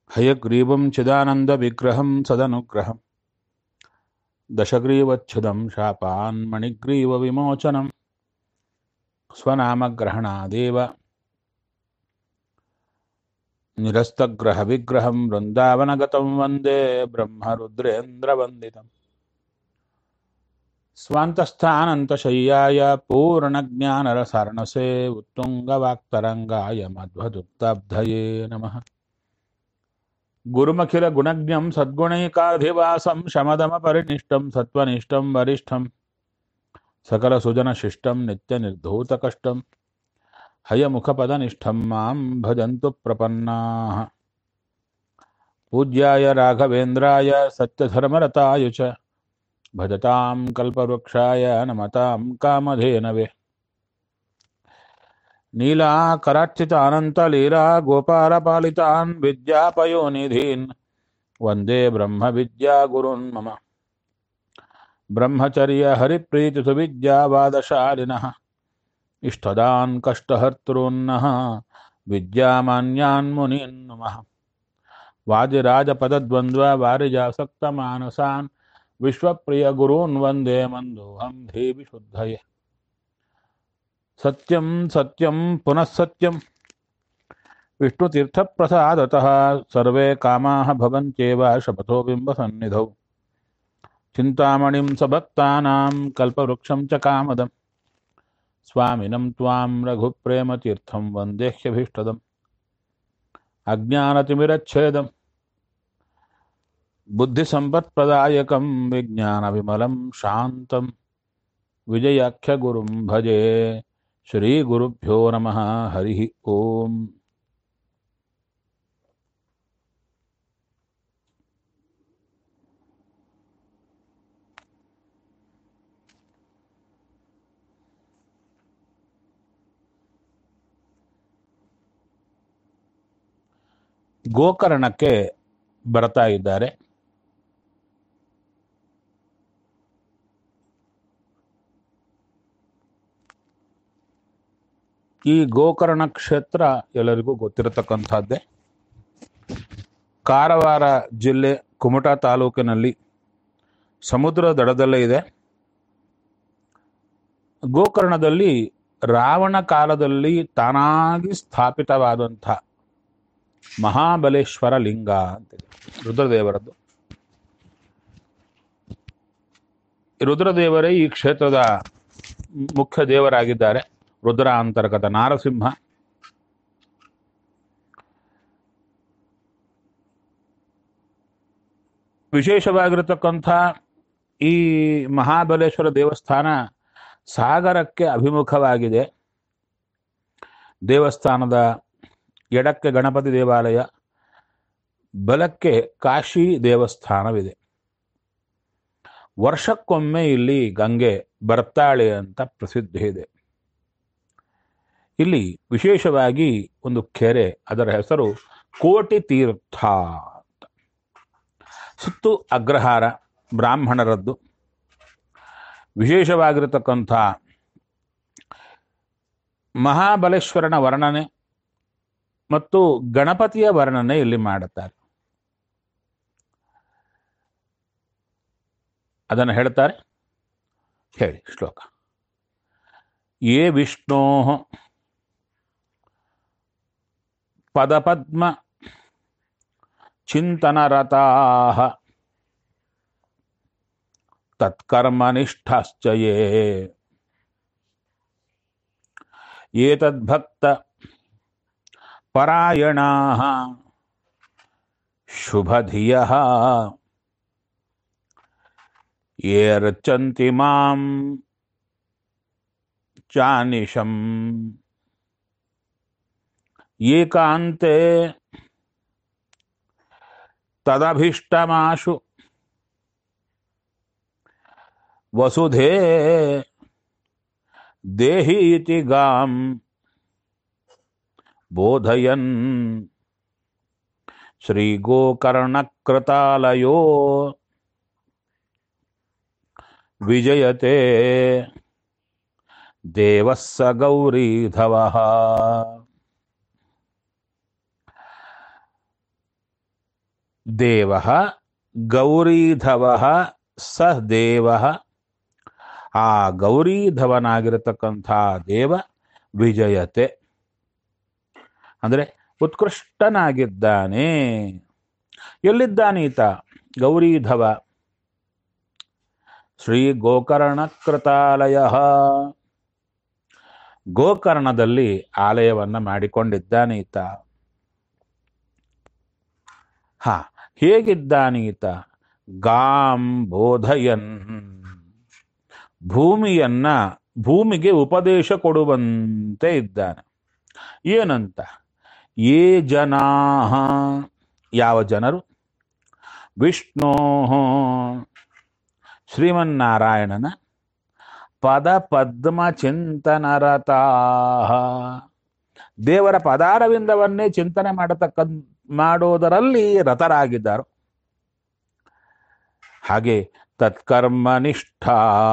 हयग्रीवं चिदानन्दविग्रहं सदनुग्रहं दशग्रीवच्छुदं शापान्मणिग्रीवविमोचनं स्वनामग्रहणादेव निरस्तग्रहविग्रहं वृन्दावनगतं वन्दे ब्रह्मरुद्रेन्द्रवन्दितम् स्वान्तस्थानन्तशय्याय पूर्णज्ञानरसारणसे उत्तुङ्गवाक्तरङ्गाय मध्वदुक्ताब्धये नमः गुरुमखिलगुणज्ञं सद्गुणैकाधिवासं शमदमपरिनिष्टं सत्त्वनिष्ठं वरिष्ठं सकलसुजनशिष्टं नित्यनिर्धूतकष्टं हयमुखपदनिष्ठं मां भजन्तु प्रपन्नाः पूज्याय राघवेन्द्राय सत्यधर्मरताय च भजतां कल्पवृक्षाय नमतां कामधेनवे नीलाकरार्चितानन्तलीला गोपालपालितान् विद्यापयोनिधीन् वन्दे ब्रह्मविद्यागुरुन् मम ब्रह्मचर्यहरिप्रीतिसुविद्यावादशालिनः इष्टदान् कष्टहर्तॄन्नः विद्यामान्यान् मुनीन् नमः वादिराजपदद्वन्द्ववारिजासक्तमानसान् विश्वप्रियगुरून् वन्दे मन्दोऽहं धीविशुद्धये सत्यं सत्यं पुनः सत्यं विष्णुतीर्थप्रसादतः सर्वे कामाः भवन्त्येव शपथो बिम्बसन्निधौ चिन्तामणिं सभक्तानां कल्पवृक्षं च कामदं स्वामिनं त्वां रघुप्रेमतीर्थं वन्देह्यभीष्टदम् अज्ञानतिमिरच्छेदं बुद्धिसम्पत्प्रदायकं विज्ञानविमलं शान्तं विजयाख्यगुरुं भजे श्रीगुरुभ्यो नमः हरिः ओम् ಗೋಕರ್ಣಕ್ಕೆ ಬರ್ತಾ ಇದ್ದಾರೆ ಈ ಗೋಕರ್ಣ ಕ್ಷೇತ್ರ ಎಲ್ಲರಿಗೂ ಗೊತ್ತಿರತಕ್ಕಂಥದ್ದೇ ಕಾರವಾರ ಜಿಲ್ಲೆ ಕುಮಟಾ ತಾಲೂಕಿನಲ್ಲಿ ಸಮುದ್ರ ದಡದಲ್ಲೇ ಇದೆ ಗೋಕರ್ಣದಲ್ಲಿ ರಾವಣ ಕಾಲದಲ್ಲಿ ತಾನಾಗಿ ಸ್ಥಾಪಿತವಾದಂಥ ಮಹಾಬಲೇಶ್ವರ ಲಿಂಗ ಅಂತಿದೆ ರುದ್ರದೇವರದ್ದು ರುದ್ರದೇವರೇ ಈ ಕ್ಷೇತ್ರದ ಮುಖ್ಯ ದೇವರಾಗಿದ್ದಾರೆ ರುದ್ರ ಅಂತರ್ಗತ ನಾರಸಿಂಹ ವಿಶೇಷವಾಗಿರತಕ್ಕಂಥ ಈ ಮಹಾಬಲೇಶ್ವರ ದೇವಸ್ಥಾನ ಸಾಗರಕ್ಕೆ ಅಭಿಮುಖವಾಗಿದೆ ದೇವಸ್ಥಾನದ ಎಡಕ್ಕೆ ಗಣಪತಿ ದೇವಾಲಯ ಬಲಕ್ಕೆ ಕಾಶಿ ದೇವಸ್ಥಾನವಿದೆ ವರ್ಷಕ್ಕೊಮ್ಮೆ ಇಲ್ಲಿ ಗಂಗೆ ಬರ್ತಾಳೆ ಅಂತ ಪ್ರಸಿದ್ಧಿ ಇದೆ ಇಲ್ಲಿ ವಿಶೇಷವಾಗಿ ಒಂದು ಕೆರೆ ಅದರ ಹೆಸರು ಕೋಟಿ ತೀರ್ಥ ಅಂತ ಸುತ್ತು ಅಗ್ರಹಾರ ಬ್ರಾಹ್ಮಣರದ್ದು ವಿಶೇಷವಾಗಿರತಕ್ಕಂಥ ಮಹಾಬಲೇಶ್ವರನ ವರ್ಣನೆ ಮತ್ತು ಗಣಪತಿಯ ವರ್ಣನೆ ಇಲ್ಲಿ ಮಾಡುತ್ತಾರೆ ಅದನ್ನು ಹೇಳ್ತಾರೆ ಹೇಳಿ ಶ್ಲೋಕ ಯೇ ವಿಷ್ಣೋ ಪದಪದ್ಮ ಚಿಂತನರತಾ ತತ್ಕರ್ಮನಿಷ್ಠಾಶ್ಚ ಯೇ ಏತದ್ಭಕ್ತ ಪರಾಯಣಾ ಶುಭಧಿಯ ಯೇ ರಚಂತಿ ಮಾಂ ಚಾನಿಶಂ ಏಕಾಂತೆ ತದಭೀಷ್ಟಮಾಶು ವಸುಧೇ ದೇಹಿ ಇತಿ ಗಾಂ ಬೋಧಯನ್ ಶ್ರೀಗೋಕರ್ಣಕೃತಾಲಯೋ ವಿಜಯತೆ ದೇವಃ ಸ ಗೌರೀಧವಃ ದೇವ ಗೌರೀಧವ ಸ ದೇವ ಆ ಗೌರೀಧವನಾಗಿರತಕ್ಕಂಥ ದೇವ ವಿಜಯತೆ ಅಂದರೆ ಉತ್ಕೃಷ್ಟನಾಗಿದ್ದಾನೆ ಎಲ್ಲಿದ್ದಾನೀತ ಗೌರೀಧವ ಶ್ರೀ ಗೋಕರ್ಣ ಕೃತಾಲಯ ಗೋಕರ್ಣದಲ್ಲಿ ಆಲಯವನ್ನ ಮಾಡಿಕೊಂಡಿದ್ದಾನೀತ ಹ ಹೇಗಿದ್ದಾನೀತ ಗಾಂ ಬೋಧಯನ್ ಭೂಮಿಯನ್ನ ಭೂಮಿಗೆ ಉಪದೇಶ ಕೊಡುವಂತೆ ಇದ್ದಾನೆ ಏನಂತ ಯೇ ಜನಾ ಯಾವ ಜನರು ವಿಷ್ಣೋ ಶ್ರೀಮನ್ನಾರಾಯಣನ ಪದ ಪದ್ಮ ಚಿಂತನರತಾ ದೇವರ ಪದಾರವಿಂದವನ್ನೇ ಚಿಂತನೆ ಮಾಡತಕ್ಕ ಮಾಡೋದರಲ್ಲಿ ರತರಾಗಿದ್ದಾರೆ ಹಾಗೆ ತತ್ಕರ್ಮನಿಷ್ಠಾ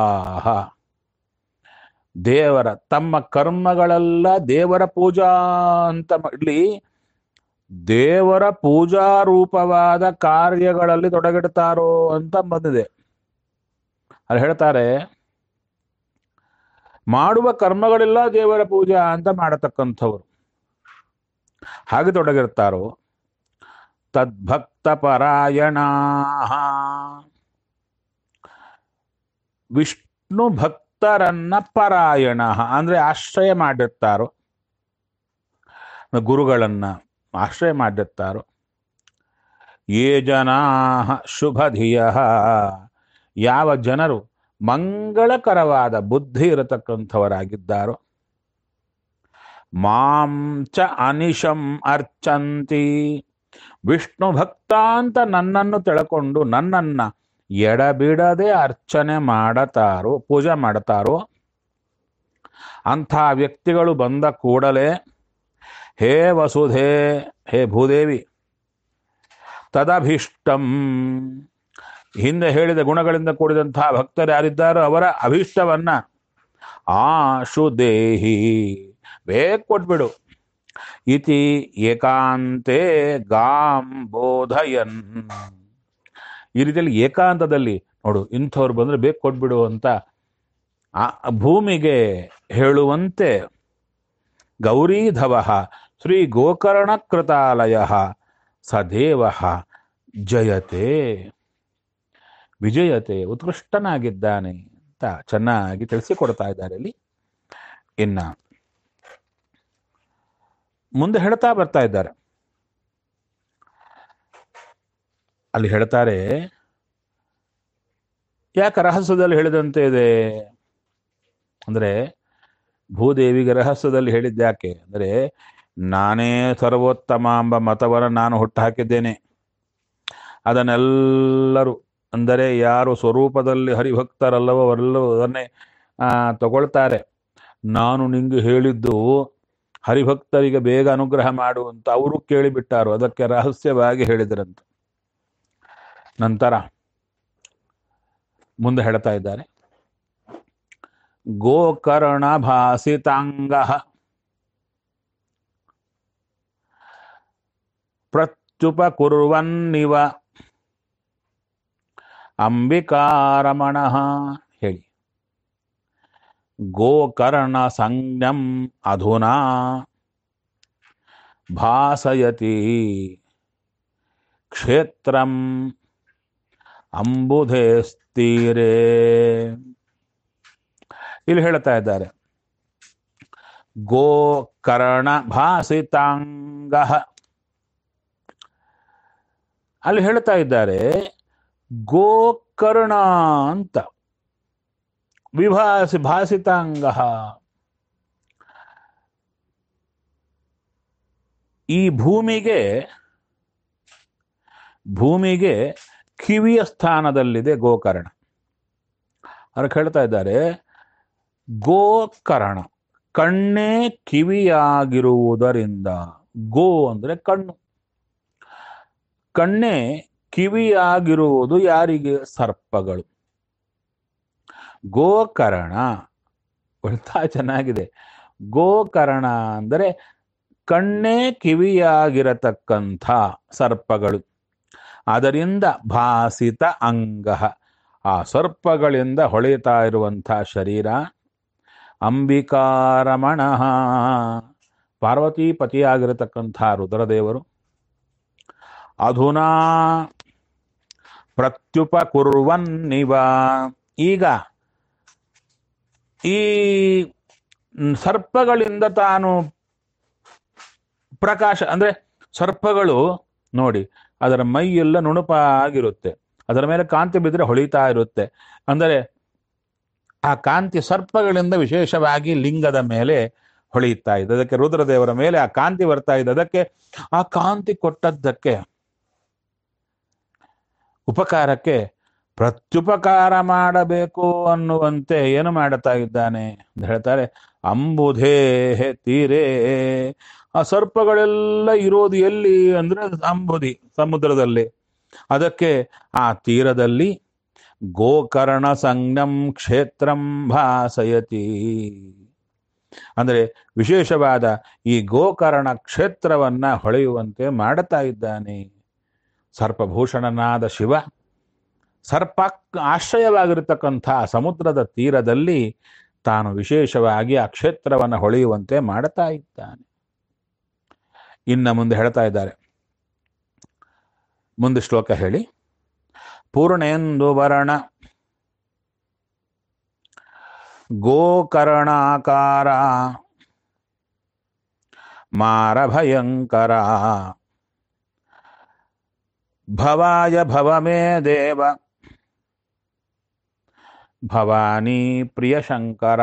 ದೇವರ ತಮ್ಮ ಕರ್ಮಗಳೆಲ್ಲ ದೇವರ ಪೂಜಾ ಅಂತ ಮಾಡಲಿ ದೇವರ ಪೂಜಾ ರೂಪವಾದ ಕಾರ್ಯಗಳಲ್ಲಿ ತೊಡಗಿಡ್ತಾರೋ ಅಂತ ಬಂದಿದೆ ಅಲ್ಲಿ ಹೇಳ್ತಾರೆ ಮಾಡುವ ಕರ್ಮಗಳೆಲ್ಲ ದೇವರ ಪೂಜಾ ಅಂತ ಮಾಡತಕ್ಕಂಥವ್ರು ಹಾಗೆ ತೊಡಗಿರ್ತಾರೋ ತದ್ಭಕ್ತ ಪರಾಯಣ ವಿಷ್ಣು ಭಕ್ತರನ್ನ ಪರಾಯಣ ಅಂದ್ರೆ ಆಶ್ರಯ ಮಾಡಿರ್ತಾರೋ ಗುರುಗಳನ್ನ ಆಶ್ರಯ ಮಾಡಿರ್ತಾರೋ ಯೇ ಜನಾ ಶುಭಧಿಯ ಯಾವ ಜನರು ಮಂಗಳಕರವಾದ ಬುದ್ಧಿ ಇರತಕ್ಕಂಥವರಾಗಿದ್ದಾರೋ ಮಾಂ ಚ ಅನಿಶಂ ಅರ್ಚಂತಿ ವಿಷ್ಣು ಭಕ್ತ ಅಂತ ನನ್ನನ್ನು ತಿಳ್ಕೊಂಡು ನನ್ನನ್ನ ಎಡಬಿಡದೆ ಅರ್ಚನೆ ಮಾಡತಾರೋ ಪೂಜೆ ಮಾಡತಾರೋ ಅಂಥ ವ್ಯಕ್ತಿಗಳು ಬಂದ ಕೂಡಲೇ ಹೇ ವಸುಧೆ ಹೇ ಭೂದೇವಿ ತದಭೀಷ್ಟಂ ಹಿಂದೆ ಹೇಳಿದ ಗುಣಗಳಿಂದ ಕೂಡಿದಂತಹ ಭಕ್ತರು ಯಾರಿದ್ದಾರೋ ಅವರ ಅಭೀಷ್ಟವನ್ನ ಆಶು ದೇಹಿ ಬೇಗ ಕೊಟ್ಬಿಡು ಇತಿ ಏಕಾಂತೆ ಗಾಂ ಬೋಧಯನ್ ಈ ರೀತಿಯಲ್ಲಿ ಏಕಾಂತದಲ್ಲಿ ನೋಡು ಇಂಥವ್ರು ಬಂದ್ರೆ ಬೇಗ ಕೊಟ್ಬಿಡು ಅಂತ ಆ ಭೂಮಿಗೆ ಹೇಳುವಂತೆ ಗೌರೀಧವ ಶ್ರೀ ಗೋಕರ್ಣ ಕೃತಾಲಯ ಸದೇವ ಜಯತೆ ವಿಜಯತೆ ಉತ್ಕೃಷ್ಟನಾಗಿದ್ದಾನೆ ಅಂತ ಚೆನ್ನಾಗಿ ತಿಳಿಸಿಕೊಡ್ತಾ ಇದ್ದಾರೆ ಇಲ್ಲಿ ಇನ್ನ ಮುಂದೆ ಹೇಳ್ತಾ ಬರ್ತಾ ಇದ್ದಾರೆ ಅಲ್ಲಿ ಹೇಳ್ತಾರೆ ಯಾಕೆ ರಹಸ್ಯದಲ್ಲಿ ಹೇಳಿದಂತೆ ಇದೆ ಅಂದ್ರೆ ಭೂದೇವಿಗೆ ರಹಸ್ಯದಲ್ಲಿ ಹೇಳಿದ್ದು ಯಾಕೆ ಅಂದ್ರೆ ನಾನೇ ಸರ್ವೋತ್ತಮ ಎಂಬ ಮತವನ್ನು ನಾನು ಹುಟ್ಟು ಹಾಕಿದ್ದೇನೆ ಅದನ್ನೆಲ್ಲರೂ ಅಂದರೆ ಯಾರು ಸ್ವರೂಪದಲ್ಲಿ ಹರಿಭಕ್ತರಲ್ಲವೋ ಅವರೆಲ್ಲವೂ ಅದನ್ನೇ ಆ, ತಗೊಳ್ತಾರೆ ನಾನು ನಿಂಗೆ ಹೇಳಿದ್ದು ಹರಿಭಕ್ತರಿಗೆ ಬೇಗ ಅನುಗ್ರಹ ಮಾಡು ಅಂತ ಅವರು ಕೇಳಿಬಿಟ್ಟಾರು ಅದಕ್ಕೆ ರಹಸ್ಯವಾಗಿ ಹೇಳಿದ್ರಂತೆ ನಂತರ ಮುಂದೆ ಹೇಳ್ತಾ ಇದ್ದಾರೆ ಗೋಕರ್ಣ ಭಾಸಿತಾಂಗ ಪ್ರತ್ಯುಪಕುರ್ವನ್ನಿವ ಅಂಬಿಕಾರಮಣ ಹೇಳಿ ಗೋಕರ್ಣ ಸಂಜ್ಞಂ ಅಧುನಾ ಭಾಸಯತಿ ಕ್ಷೇತ್ರಂ ಅಂಬುಧೆ ಸ್ಥೀರೇ ಇಲ್ಲಿ ಹೇಳ್ತಾ ಇದ್ದಾರೆ ಗೋಕರ್ಣ ಭಾಸಿತಾಂಗ ಅಲ್ಲಿ ಹೇಳ್ತಾ ಇದ್ದಾರೆ ಗೋಕರ್ಣ ಅಂತ ವಿಭಾಸಿ ಭಾಸಿತಾಂಗ ಈ ಭೂಮಿಗೆ ಭೂಮಿಗೆ ಕಿವಿಯ ಸ್ಥಾನದಲ್ಲಿದೆ ಗೋಕರ್ಣ ಅದಕ್ಕೆ ಹೇಳ್ತಾ ಇದ್ದಾರೆ ಗೋಕರ್ಣ ಕಣ್ಣೇ ಕಿವಿಯಾಗಿರುವುದರಿಂದ ಗೋ ಅಂದ್ರೆ ಕಣ್ಣು ಕಣ್ಣೇ ಕಿವಿಯಾಗಿರುವುದು ಯಾರಿಗೆ ಸರ್ಪಗಳು ಗೋಕರ್ಣ ಒಳ್ತಾ ಚೆನ್ನಾಗಿದೆ ಗೋಕರ್ಣ ಅಂದರೆ ಕಣ್ಣೇ ಕಿವಿಯಾಗಿರತಕ್ಕಂಥ ಸರ್ಪಗಳು ಅದರಿಂದ ಭಾಸಿತ ಅಂಗ ಆ ಸರ್ಪಗಳಿಂದ ಹೊಳೆಯುತ್ತಾ ಇರುವಂಥ ಶರೀರ ಅಂಬಿಕಾರಮಣ ಪಾರ್ವತೀಪತಿಯಾಗಿರತಕ್ಕಂಥ ರುದ್ರದೇವರು ಅಧುನಾ ಪ್ರತ್ಯುಪಕುರ್ವನ್ನಿವ ಈಗ ಈ ಸರ್ಪಗಳಿಂದ ತಾನು ಪ್ರಕಾಶ ಅಂದ್ರೆ ಸರ್ಪಗಳು ನೋಡಿ ಅದರ ಮೈಯೆಲ್ಲ ನುಣುಪಾಗಿರುತ್ತೆ ಅದರ ಮೇಲೆ ಕಾಂತಿ ಬಿದ್ದರೆ ಹೊಳಿತಾ ಇರುತ್ತೆ ಅಂದರೆ ಆ ಕಾಂತಿ ಸರ್ಪಗಳಿಂದ ವಿಶೇಷವಾಗಿ ಲಿಂಗದ ಮೇಲೆ ಹೊಳೆಯುತ್ತಾ ಇದೆ ಅದಕ್ಕೆ ರುದ್ರದೇವರ ಮೇಲೆ ಆ ಕಾಂತಿ ಬರ್ತಾ ಇದೆ ಅದಕ್ಕೆ ಆ ಕಾಂತಿ ಕೊಟ್ಟದ್ದಕ್ಕೆ ಉಪಕಾರಕ್ಕೆ ಪ್ರತ್ಯುಪಕಾರ ಮಾಡಬೇಕು ಅನ್ನುವಂತೆ ಏನು ಮಾಡುತ್ತಾ ಇದ್ದಾನೆ ಅಂತ ಹೇಳ್ತಾರೆ ಅಂಬುಧೇ ತೀರೇ ಆ ಸರ್ಪಗಳೆಲ್ಲ ಇರೋದು ಎಲ್ಲಿ ಅಂದ್ರೆ ಅಂಬುದಿ ಸಮುದ್ರದಲ್ಲಿ ಅದಕ್ಕೆ ಆ ತೀರದಲ್ಲಿ ಗೋಕರ್ಣ ಸಂಜ್ಞಂ ಕ್ಷೇತ್ರಂ ಭಾಸಯತಿ ಅಂದ್ರೆ ವಿಶೇಷವಾದ ಈ ಗೋಕರ್ಣ ಕ್ಷೇತ್ರವನ್ನ ಹೊಳೆಯುವಂತೆ ಮಾಡುತ್ತಾ ಇದ್ದಾನೆ ಸರ್ಪಭೂಷಣನಾದ ಶಿವ ಸರ್ಪ ಆಶ್ರಯವಾಗಿರತಕ್ಕಂಥ ಸಮುದ್ರದ ತೀರದಲ್ಲಿ ತಾನು ವಿಶೇಷವಾಗಿ ಆ ಕ್ಷೇತ್ರವನ್ನು ಹೊಳೆಯುವಂತೆ ಮಾಡುತ್ತಾ ಇದ್ದಾನೆ ಇನ್ನ ಮುಂದೆ ಹೇಳ್ತಾ ಇದ್ದಾರೆ ಮುಂದೆ ಶ್ಲೋಕ ಹೇಳಿ ಪೂರ್ಣೇಂದು ವರ್ಣ ಗೋಕರ್ಣಾಕಾರ ಮಾರಭಯಂಕರ ಭವಾಯ ಭವಮೇ ದೇವ ಭವಾನಿ ಪ್ರಿಯ ಶಂಕರ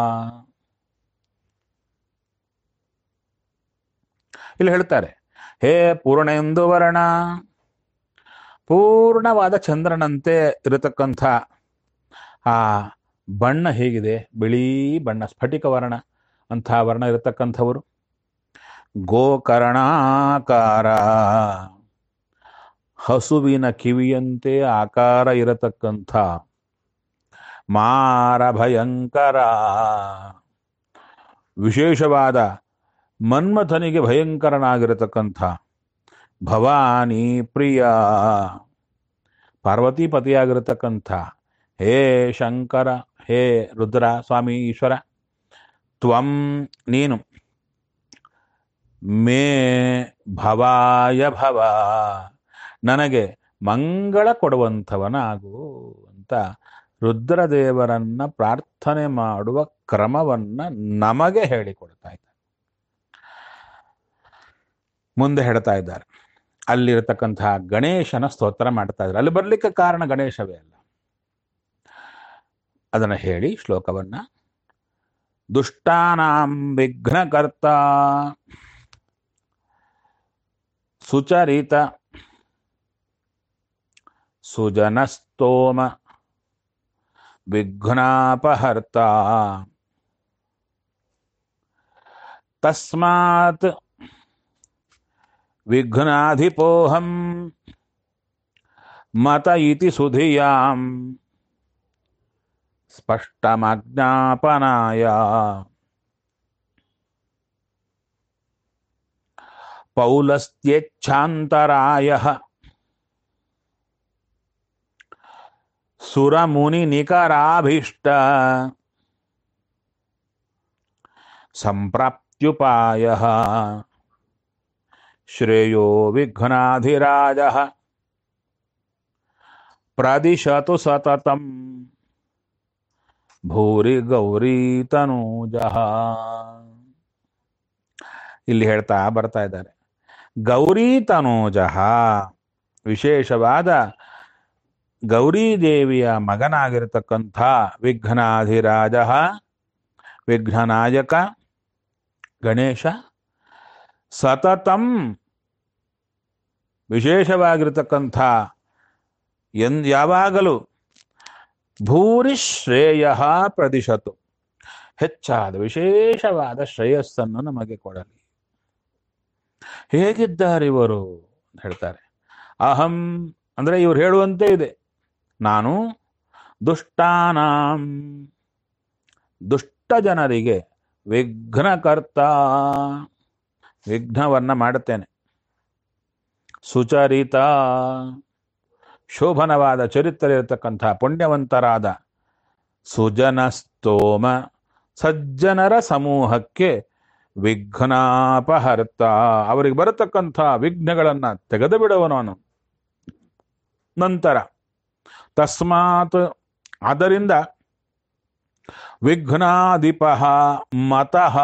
ಇಲ್ಲಿ ಹೇಳ್ತಾರೆ ಹೇ ಪೂರ್ಣೆಂದು ವರ್ಣ ಪೂರ್ಣವಾದ ಚಂದ್ರನಂತೆ ಇರತಕ್ಕಂಥ ಆ ಬಣ್ಣ ಹೇಗಿದೆ ಬಿಳಿ ಬಣ್ಣ ಸ್ಫಟಿಕ ವರ್ಣ ಅಂಥ ವರ್ಣ ಇರತಕ್ಕಂಥವರು ಗೋಕರ್ಣಾಕಾರ ಹಸುವಿನ ಕಿವಿಯಂತೆ ಆಕಾರ ಇರತಕ್ಕಂಥ ಮಾರ ಭಯಂಕರ ವಿಶೇಷವಾದ ಮನ್ಮಥನಿಗೆ ಭಯಂಕರನಾಗಿರತಕ್ಕಂಥ ಭವಾನಿ ಪ್ರಿಯ ಪಾರ್ವತೀಪತಿಯಾಗಿರತಕ್ಕಂಥ ಹೇ ಶಂಕರ ಹೇ ರುದ್ರ ಸ್ವಾಮಿ ಈಶ್ವರ ತ್ವಂ ನೀನು ಮೇ ಭವಾಯ ಭವ ನನಗೆ ಮಂಗಳ ಕೊಡುವಂಥವನಾಗು ಅಂತ ರುದ್ರದೇವರನ್ನ ಪ್ರಾರ್ಥನೆ ಮಾಡುವ ಕ್ರಮವನ್ನ ನಮಗೆ ಹೇಳಿಕೊಡ್ತಾ ಇದ್ದಾರೆ ಮುಂದೆ ಹೇಳ್ತಾ ಇದ್ದಾರೆ ಅಲ್ಲಿರತಕ್ಕಂತಹ ಗಣೇಶನ ಸ್ತೋತ್ರ ಮಾಡ್ತಾ ಇದ್ದಾರೆ ಅಲ್ಲಿ ಬರ್ಲಿಕ್ಕೆ ಕಾರಣ ಗಣೇಶವೇ ಅಲ್ಲ ಅದನ್ನ ಹೇಳಿ ಶ್ಲೋಕವನ್ನ ದುಷ್ಟಾನಾಂ ವಿಘ್ನಕರ್ತ ಸುಚರಿತ ಸುಜನಸ್ತೋಮ ವಿಘ್ನಾಪಹರ್ತ ತಸ್ಮಾತ್ ವಿಘ್ನಾಧಿಪೋಹಂ ಮತ ಇತಿ ಸುಧಿಯಾಂ ಸ್ಪಷ್ಟಮಜ್ಞಾಪನಾಯ ಪೌಲಸ್ತ್ಯಚ್ಛಾಂತರಾಯ ಸುರಮುನಿನಿಕರಾಭೀಷ್ಟ ಸಂಪ್ರಾಪ್ತ್ಯುಪಾಯ ಶ್ರೇಯೋ ವಿಘ್ನಾಧಿರಾಜ ಪ್ರದಿಶತು ಸತತಂ ಭೂರಿ ಗೌರಿ ತನೂಜ ಇಲ್ಲಿ ಹೇಳ್ತಾ ಬರ್ತಾ ಇದ್ದಾರೆ ಗೌರಿ ತನೂಜ ವಿಶೇಷವಾದ ಗೌರೀದೇವಿಯ ಮಗನಾಗಿರತಕ್ಕಂಥ ವಿಘ್ನಾಧಿರಾಜ ವಿಘ್ನನಾಯಕ ಗಣೇಶ ಸತತಂ ವಿಶೇಷವಾಗಿರತಕ್ಕಂಥ ಎನ್ ಯಾವಾಗಲೂ ಭೂರಿ ಶ್ರೇಯ ಪ್ರದಿಶತು ಹೆಚ್ಚಾದ ವಿಶೇಷವಾದ ಶ್ರೇಯಸ್ಸನ್ನು ನಮಗೆ ಕೊಡಲಿ ಹೇಗಿದ್ದಾರೆ ಇವರು ಅಂತ ಹೇಳ್ತಾರೆ ಅಹಂ ಅಂದ್ರೆ ಇವ್ರು ಹೇಳುವಂತೆ ಇದೆ ನಾನು ದುಷ್ಟಾನಾಂ ದುಷ್ಟ ಜನರಿಗೆ ವಿಘ್ನಕರ್ತ ವಿಘ್ನವನ್ನ ಮಾಡುತ್ತೇನೆ ಸುಚರಿತ ಶೋಭನವಾದ ಚರಿತ್ರೆ ಇರತಕ್ಕಂಥ ಪುಣ್ಯವಂತರಾದ ಸುಜನಸ್ತೋಮ ಸಜ್ಜನರ ಸಮೂಹಕ್ಕೆ ವಿಘ್ನಾಪಹರ್ತ ಅವರಿಗೆ ಬರತಕ್ಕಂಥ ವಿಘ್ನಗಳನ್ನ ತೆಗೆದು ಬಿಡುವನು ನಂತರ ತಸ್ಮಾತ್ ಆದ್ದರಿಂದ ವಿಘ್ನಾಧಿಪ ಮತಃ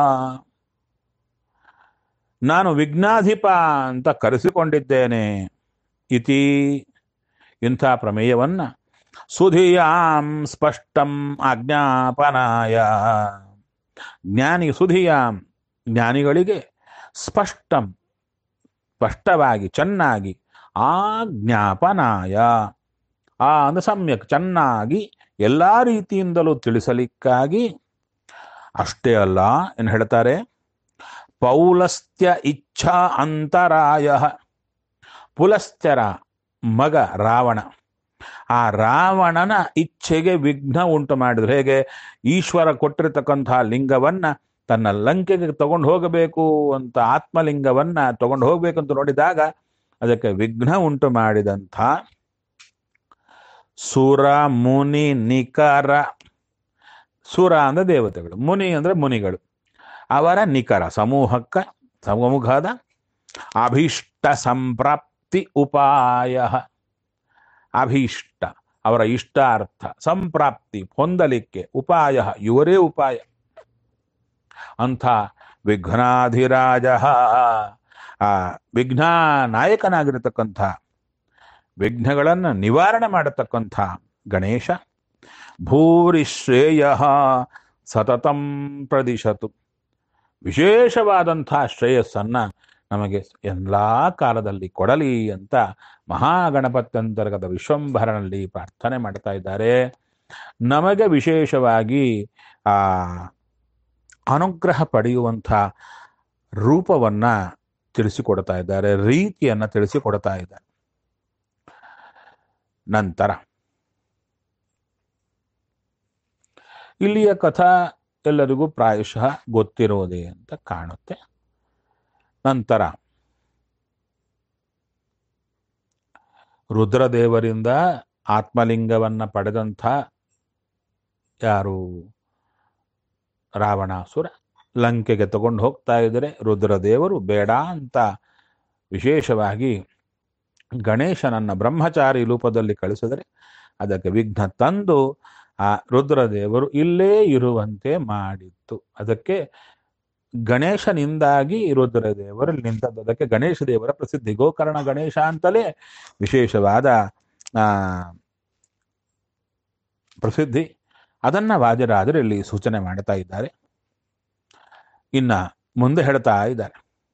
ನಾನು ವಿಘ್ನಾಧಿಪ ಅಂತ ಕರೆಸಿಕೊಂಡಿದ್ದೇನೆ ಇತಿ ಇಂಥ ಪ್ರಮೇಯವನ್ನ ಸುಧಿಯಾಂ ಸ್ಪಷ್ಟಂ ಆಜ್ಞಾಪನಾಯ ಜ್ಞಾನಿ ಸುಧಿಯಾಂ ಜ್ಞಾನಿಗಳಿಗೆ ಸ್ಪಷ್ಟಂ ಸ್ಪಷ್ಟವಾಗಿ ಚೆನ್ನಾಗಿ ಆಜ್ಞಾಪನಾಯ ಆ ಅಂದ್ರೆ ಸಮ್ಯಕ್ ಚೆನ್ನಾಗಿ ಎಲ್ಲ ರೀತಿಯಿಂದಲೂ ತಿಳಿಸಲಿಕ್ಕಾಗಿ ಅಷ್ಟೇ ಅಲ್ಲ ಏನು ಹೇಳ್ತಾರೆ ಪೌಲಸ್ತ್ಯ ಇಚ್ಛಾ ಅಂತರಾಯ ಪುಲಸ್ತ್ಯರ ಮಗ ರಾವಣ ಆ ರಾವಣನ ಇಚ್ಛೆಗೆ ವಿಘ್ನ ಉಂಟು ಮಾಡಿದ್ರು ಹೇಗೆ ಈಶ್ವರ ಕೊಟ್ಟಿರತಕ್ಕಂತಹ ಲಿಂಗವನ್ನ ತನ್ನ ಲಂಕೆಗೆ ತಗೊಂಡು ಹೋಗಬೇಕು ಅಂತ ಆತ್ಮಲಿಂಗವನ್ನ ತಗೊಂಡು ಹೋಗ್ಬೇಕಂತ ನೋಡಿದಾಗ ಅದಕ್ಕೆ ವಿಘ್ನ ಉಂಟು ಮಾಡಿದಂಥ ಸುರ ಮುನಿ ನಿಕರ ಸುರ ಅಂದ್ರೆ ದೇವತೆಗಳು ಮುನಿ ಅಂದ್ರೆ ಮುನಿಗಳು ಅವರ ನಿಕರ ಸಮೂಹಕ್ಕ ಸಮೂಹದ ಅಭೀಷ್ಟ ಸಂಪ್ರಾಪ್ತಿ ಉಪಾಯ ಅಭೀಷ್ಟ ಅವರ ಇಷ್ಟಾರ್ಥ ಸಂಪ್ರಾಪ್ತಿ ಹೊಂದಲಿಕ್ಕೆ ಉಪಾಯ ಇವರೇ ಉಪಾಯ ಅಂಥ ವಿಘ್ನಾಧಿರಾಜ ಆ ವಿಘ್ನ ನಾಯಕನಾಗಿರತಕ್ಕಂಥ ವಿಘ್ನಗಳನ್ನು ನಿವಾರಣೆ ಮಾಡತಕ್ಕಂಥ ಗಣೇಶ ಭೂರಿ ಶ್ರೇಯ ಸತತಂ ಪ್ರದಿಶತು ವಿಶೇಷವಾದಂಥ ಶ್ರೇಯಸ್ಸನ್ನ ನಮಗೆ ಎಲ್ಲ ಕಾಲದಲ್ಲಿ ಕೊಡಲಿ ಅಂತ ಮಹಾಗಣಪತ್ಯಂತರ್ಗತ ವಿಶ್ವಂಭರನಲ್ಲಿ ಪ್ರಾರ್ಥನೆ ಮಾಡ್ತಾ ಇದ್ದಾರೆ ನಮಗೆ ವಿಶೇಷವಾಗಿ ಆ ಅನುಗ್ರಹ ಪಡೆಯುವಂಥ ರೂಪವನ್ನ ತಿಳಿಸಿಕೊಡ್ತಾ ಇದ್ದಾರೆ ರೀತಿಯನ್ನ ತಿಳಿಸಿಕೊಡ್ತಾ ಇದ್ದಾರೆ ನಂತರ ಇಲ್ಲಿಯ ಕಥಾ ಎಲ್ಲರಿಗೂ ಪ್ರಾಯಶಃ ಗೊತ್ತಿರೋದೇ ಅಂತ ಕಾಣುತ್ತೆ ನಂತರ ರುದ್ರದೇವರಿಂದ ಆತ್ಮಲಿಂಗವನ್ನ ಪಡೆದಂಥ ಯಾರು ರಾವಣಾಸುರ ಲಂಕೆಗೆ ತಗೊಂಡು ಹೋಗ್ತಾ ಇದ್ರೆ ರುದ್ರದೇವರು ಬೇಡ ಅಂತ ವಿಶೇಷವಾಗಿ ಗಣೇಶನನ್ನ ಬ್ರಹ್ಮಚಾರಿ ರೂಪದಲ್ಲಿ ಕಳಿಸಿದರೆ ಅದಕ್ಕೆ ವಿಘ್ನ ತಂದು ಆ ರುದ್ರದೇವರು ಇಲ್ಲೇ ಇರುವಂತೆ ಮಾಡಿತ್ತು ಅದಕ್ಕೆ ಗಣೇಶನಿಂದಾಗಿ ರುದ್ರದೇವರು ನಿಂತದ್ದು ಅದಕ್ಕೆ ಗಣೇಶ ದೇವರ ಪ್ರಸಿದ್ಧಿ ಗೋಕರ್ಣ ಗಣೇಶ ಅಂತಲೇ ವಿಶೇಷವಾದ ಆ ಪ್ರಸಿದ್ಧಿ ಅದನ್ನ ವಾಜರಾಜರು ಇಲ್ಲಿ ಸೂಚನೆ ಮಾಡ್ತಾ ಇದ್ದಾರೆ ಇನ್ನ ಮುಂದೆ ಹೇಳ್ತಾ ಇದ್ದಾರೆ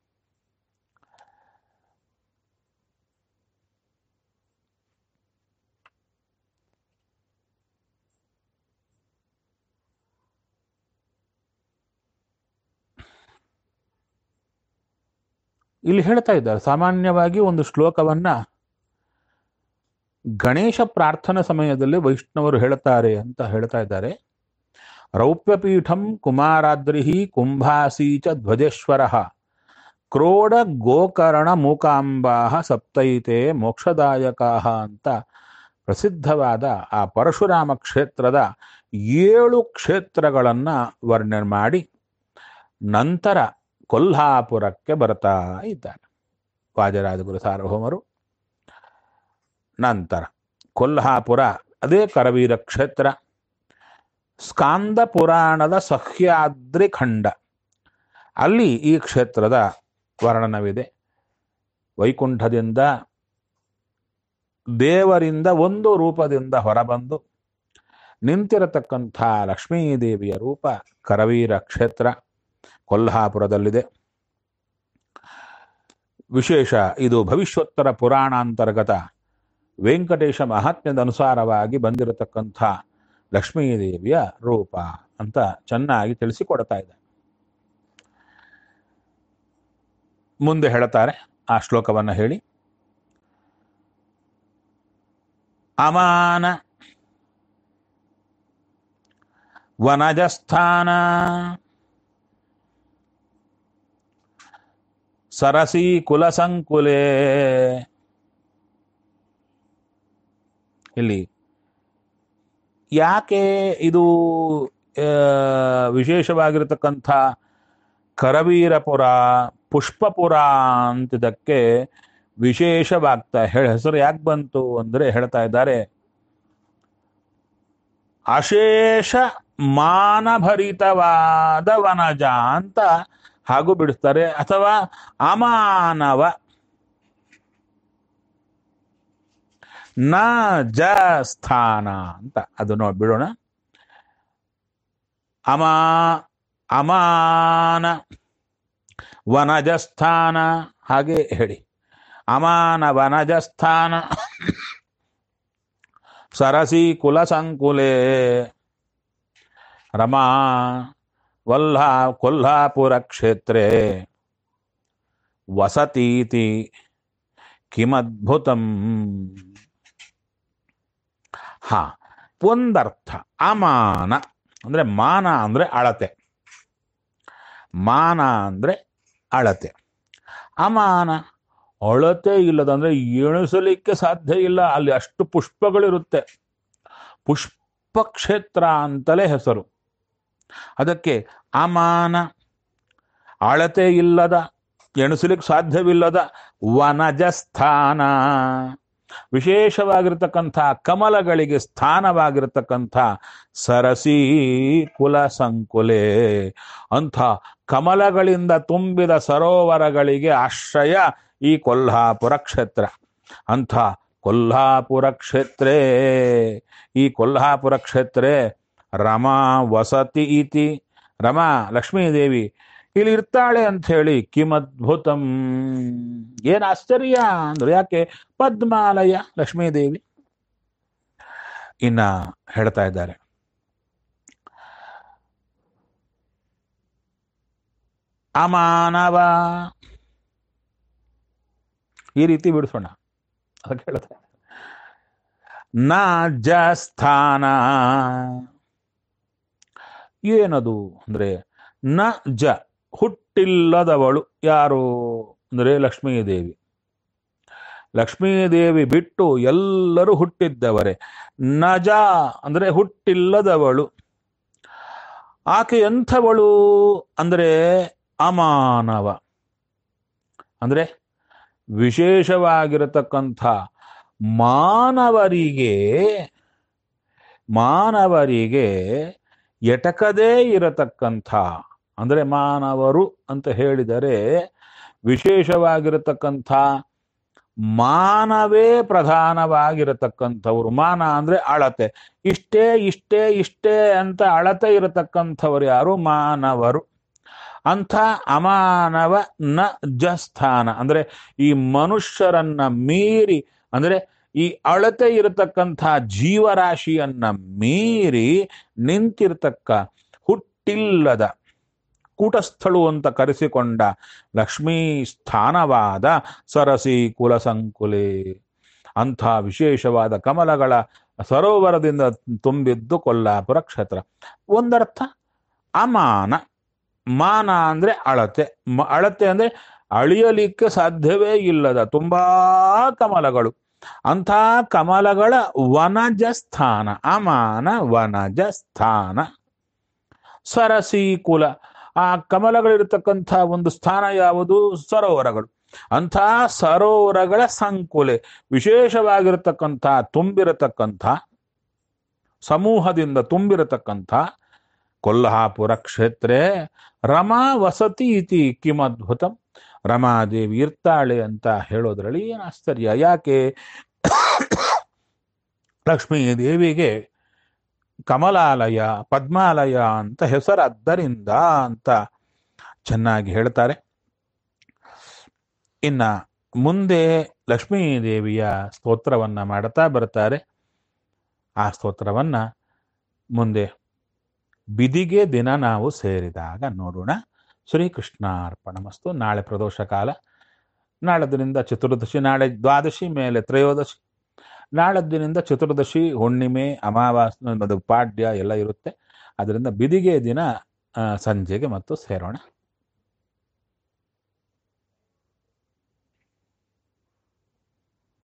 ಇಲ್ಲಿ ಹೇಳ್ತಾ ಇದ್ದಾರೆ ಸಾಮಾನ್ಯವಾಗಿ ಒಂದು ಶ್ಲೋಕವನ್ನ ಗಣೇಶ ಪ್ರಾರ್ಥನಾ ಸಮಯದಲ್ಲಿ ವೈಷ್ಣವರು ಹೇಳುತ್ತಾರೆ ಅಂತ ಹೇಳ್ತಾ ಇದ್ದಾರೆ ರೌಪ್ಯಪೀಠಂ ಕುಮಾರಾದ್ರಿಹಿ ಕುಂಭಾಸಿ ಚ ಧ್ವಜೇಶ್ವರ ಕ್ರೋಡ ಗೋಕರ್ಣ ಮೂಕಾಂಬಾ ಸಪ್ತೈತೆ ಮೋಕ್ಷದಾಯಕಾ ಅಂತ ಪ್ರಸಿದ್ಧವಾದ ಆ ಪರಶುರಾಮ ಕ್ಷೇತ್ರದ ಏಳು ಕ್ಷೇತ್ರಗಳನ್ನ ವರ್ಣನೆ ಮಾಡಿ ನಂತರ ಕೊಲ್ಹಾಪುರಕ್ಕೆ ಬರ್ತಾ ಇದ್ದಾರೆ ವಾಜರಾಜಗುರು ಸಾರ್ವಭೌಮರು ನಂತರ ಕೊಲ್ಹಾಪುರ ಅದೇ ಕರವೀರ ಕ್ಷೇತ್ರ ಸ್ಕಾಂದ ಪುರಾಣದ ಸಹ್ಯಾದ್ರಿ ಖಂಡ ಅಲ್ಲಿ ಈ ಕ್ಷೇತ್ರದ ವರ್ಣನವಿದೆ ವೈಕುಂಠದಿಂದ ದೇವರಿಂದ ಒಂದು ರೂಪದಿಂದ ಹೊರಬಂದು ನಿಂತಿರತಕ್ಕಂಥ ಲಕ್ಷ್ಮೀದೇವಿಯ ರೂಪ ಕರವೀರ ಕ್ಷೇತ್ರ ಕೊಲ್ಹಾಪುರದಲ್ಲಿದೆ ವಿಶೇಷ ಇದು ಭವಿಷ್ಯೋತ್ತರ ಪುರಾಣಾಂತರ್ಗತ ವೆಂಕಟೇಶ ಮಹಾತ್ಮ್ಯದ ಅನುಸಾರವಾಗಿ ಬಂದಿರತಕ್ಕಂಥ ಲಕ್ಷ್ಮೀದೇವಿಯ ರೂಪ ಅಂತ ಚೆನ್ನಾಗಿ ತಿಳಿಸಿಕೊಡ್ತಾ ಇದೆ ಮುಂದೆ ಹೇಳ್ತಾರೆ ಆ ಶ್ಲೋಕವನ್ನ ಹೇಳಿ ಅಮಾನ ವನಜಸ್ಥಾನ ಸರಸಿ ಕುಲಸಂಕುಲೆ ಇಲ್ಲಿ ಯಾಕೆ ಇದು ಆ, ವಿಶೇಷವಾಗಿರತಕ್ಕಂಥ ಕರವೀರಪುರ ಪುಷ್ಪಪುರ ಅಂತಿದ್ದಕ್ಕೆ ವಿಶೇಷವಾಗ್ತಾ ಹೇಳ ಹೆಸರು ಯಾಕೆ ಬಂತು ಅಂದ್ರೆ ಹೇಳ್ತಾ ಇದ್ದಾರೆ ಅಶೇಷ ಮಾನಭರಿತವಾದ ವನಜ ಅಂತ ಹಾಗೂ ಬಿಡಿಸ್ತಾರೆ ಅಥವಾ ಅಮಾನವ ನ ಜ ಸ್ಥಾನ ಅಂತ ಅದು ನೋಡಿ ಬಿಡೋಣ ಅಮಾ ಅಮಾನ ವನಜ ಸ್ಥಾನ ಹಾಗೆ ಹೇಳಿ ಅಮಾನ ವನಜ ಸ್ಥಾನ ಸರಸಿ ಕುಲ ಸಂಕುಲೆ ರಮಾ ವಲ್ಲಾ ಕೊಲ್ಹಾಪುರ ಕ್ಷೇತ್ರೇ ವಸತೀತಿ ಕಿಮದ್ಭುತಂ ಹಾ ಒಂದರ್ಥ ಅಮಾನ ಅಂದ್ರೆ ಮಾನ ಅಂದ್ರೆ ಅಳತೆ ಮಾನ ಅಂದ್ರೆ ಅಳತೆ ಅಮಾನ ಅಳತೆ ಇಲ್ಲದಂದ್ರೆ ಎಣಿಸಲಿಕ್ಕೆ ಸಾಧ್ಯ ಇಲ್ಲ ಅಲ್ಲಿ ಅಷ್ಟು ಪುಷ್ಪಗಳಿರುತ್ತೆ ಪುಷ್ಪ ಕ್ಷೇತ್ರ ಅಂತಲೇ ಹೆಸರು ಅದಕ್ಕೆ ಅಮಾನ ಅಳತೆ ಇಲ್ಲದ ಎಣಿಸಲಿಕ್ಕೆ ಸಾಧ್ಯವಿಲ್ಲದ ವನಜ ಸ್ಥಾನ ವಿಶೇಷವಾಗಿರ್ತಕ್ಕಂಥ ಕಮಲಗಳಿಗೆ ಸ್ಥಾನವಾಗಿರ್ತಕ್ಕಂಥ ಸರಸಿ ಕುಲ ಸಂಕುಲೆ ಅಂಥ ಕಮಲಗಳಿಂದ ತುಂಬಿದ ಸರೋವರಗಳಿಗೆ ಆಶ್ರಯ ಈ ಕೊಲ್ಹಾಪುರ ಕ್ಷೇತ್ರ ಅಂಥ ಕೊಲ್ಹಾಪುರ ಕ್ಷೇತ್ರೇ ಈ ಕೊಲ್ಹಾಪುರ ಕ್ಷೇತ್ರೇ ರಮಾ ವಸತಿ ಇತಿ ರಮಾ ಲಕ್ಷ್ಮೀದೇವಿ ಇಲ್ಲಿ ಇರ್ತಾಳೆ ಅಂತ ಹೇಳಿ ಕಿಮದ್ಭುತಂ ಏನ್ ಆಶ್ಚರ್ಯ ಅಂದ್ರೆ ಯಾಕೆ ಪದ್ಮಾಲಯ ಲಕ್ಷ್ಮೀದೇವಿ ಇನ್ನ ಹೇಳ್ತಾ ಇದ್ದಾರೆ ಅಮಾನವ ಈ ರೀತಿ ಬಿಡಿಸೋಣ ಅದಕ್ಕೆ ಹೇಳ್ತಾ ಇದ್ದಾರೆ. ನ ಜ ಸ್ಥಾನ ಏನದು ಅಂದ್ರೆ ನ ಜ ಹುಟ್ಟಿಲ್ಲದವಳು ಯಾರು ಅಂದ್ರೆ ಲಕ್ಷ್ಮೀದೇವಿ ಲಕ್ಷ್ಮೀದೇವಿ ಬಿಟ್ಟು ಎಲ್ಲರೂ ಹುಟ್ಟಿದ್ದವರೇ ನಜ ಅಂದ್ರೆ ಹುಟ್ಟಿಲ್ಲದವಳು ಆಕೆ ಎಂಥವಳು ಅಂದ್ರೆ ಅಮಾನವ ಅಂದ್ರೆ ವಿಶೇಷವಾಗಿರತಕ್ಕಂಥ ಮಾನವರಿಗೆ ಮಾನವರಿಗೆ ಎಟಕದೇ ಇರತಕ್ಕಂಥ ಅಂದ್ರೆ ಮಾನವರು ಅಂತ ಹೇಳಿದರೆ ವಿಶೇಷವಾಗಿರತಕ್ಕಂಥ ಮಾನವೇ ಪ್ರಧಾನವಾಗಿರತಕ್ಕಂಥವ್ರು ಮಾನ ಅಂದ್ರೆ ಅಳತೆ ಇಷ್ಟೇ ಇಷ್ಟೇ ಇಷ್ಟೇ ಅಂತ ಅಳತೆ ಇರತಕ್ಕಂಥವ್ರು ಯಾರು ಮಾನವರು ಅಂಥ ಅಮಾನವ ನ ಜಸ್ಥಾನ ಅಂದ್ರೆ ಈ ಮನುಷ್ಯರನ್ನ ಮೀರಿ ಅಂದ್ರೆ ಈ ಅಳತೆ ಇರತಕ್ಕಂಥ ಜೀವರಾಶಿಯನ್ನ ಮೀರಿ ನಿಂತಿರ್ತಕ್ಕ ಹುಟ್ಟಿಲ್ಲದ ಕೂಟಸ್ಥಳು ಅಂತ ಕರೆಸಿಕೊಂಡ ಲಕ್ಷ್ಮೀ ಸ್ಥಾನವಾದ ಸರಸಿ ಕುಲಸಂಕುಲೆ ಅಂಥ ವಿಶೇಷವಾದ ಕಮಲಗಳ ಸರೋವರದಿಂದ ತುಂಬಿದ್ದು ಕೊಲ್ಲಾಪುರ ಕ್ಷೇತ್ರ ಒಂದರ್ಥ ಅಮಾನ ಮಾನ ಅಂದ್ರೆ ಅಳತೆ ಮ- ಅಳತೆ ಅಂದ್ರೆ ಅಳಿಯಲಿಕ್ಕೆ ಸಾಧ್ಯವೇ ಇಲ್ಲದ ತುಂಬಾ ಕಮಲಗಳು ಅಂಥ ಕಮಲಗಳ ವನಜ ಸ್ಥಾನ ಅಮಾನ ವನಜ ಸ್ಥಾನ ಸರಸಿ ಕುಲ ಆ ಕಮಲಗಳಿರತಕ್ಕಂಥ ಒಂದು ಸ್ಥಾನ ಯಾವುದು ಸರೋವರಗಳು ಅಂಥ ಸರೋವರಗಳ ಸಂಕುಲೆ ವಿಶೇಷವಾಗಿರತಕ್ಕಂಥ ತುಂಬಿರತಕ್ಕಂಥ ಸಮೂಹದಿಂದ ತುಂಬಿರತಕ್ಕಂಥ ಕೊಲ್ಹಾಪುರ ಕ್ಷೇತ್ರೇ ರಮಾ ವಸತಿ ಇತಿ ಕಿಮದ್ಭುತಂ ರಮಾದೇವಿ ಇರ್ತಾಳೆ ಅಂತ ಹೇಳೋದ್ರಲ್ಲಿ ಏನು ಆಶ್ಚರ್ಯ ಯಾಕೆ ಲಕ್ಷ್ಮೀ ದೇವಿಗೆ ಕಮಲಾಲಯ ಪದ್ಮಾಲಯ ಅಂತ ಹೆಸರಾದ್ದರಿಂದ ಅಂತ ಚೆನ್ನಾಗಿ ಹೇಳ್ತಾರೆ ಇನ್ನ ಮುಂದೆ ಲಕ್ಷ್ಮೀ ದೇವಿಯ ಸ್ತೋತ್ರವನ್ನ ಮಾಡ್ತಾ ಬರ್ತಾರೆ ಆ ಸ್ತೋತ್ರವನ್ನ ಮುಂದೆ ಬಿದಿಗೆ ದಿನ ನಾವು ಸೇರಿದಾಗ ನೋಡೋಣ ಶ್ರೀಕೃಷ್ಣಾರ್ಪಣಮಸ್ತು ನಾಳೆ ಪ್ರದೋಷ ಕಾಲ ನಾಳದಿನಿಂದ ಚತುರ್ದಶಿ ನಾಳೆ ದ್ವಾದಶಿ ಮೇಲೆ ತ್ರಯೋದಶಿ ನಾಳದ್ದಿನಿಂದ ಚತುರ್ದಶಿ ಹುಣ್ಣಿಮೆ ಅಮಾವಾಸ್ಯ ಅದು ಪಾಡ್ಯ ಎಲ್ಲ ಇರುತ್ತೆ ಅದರಿಂದ ಬಿದಿಗೆ ದಿನ ಆ, ಸಂಜೆಗೆ ಮತ್ತು ಸೇರೋಣ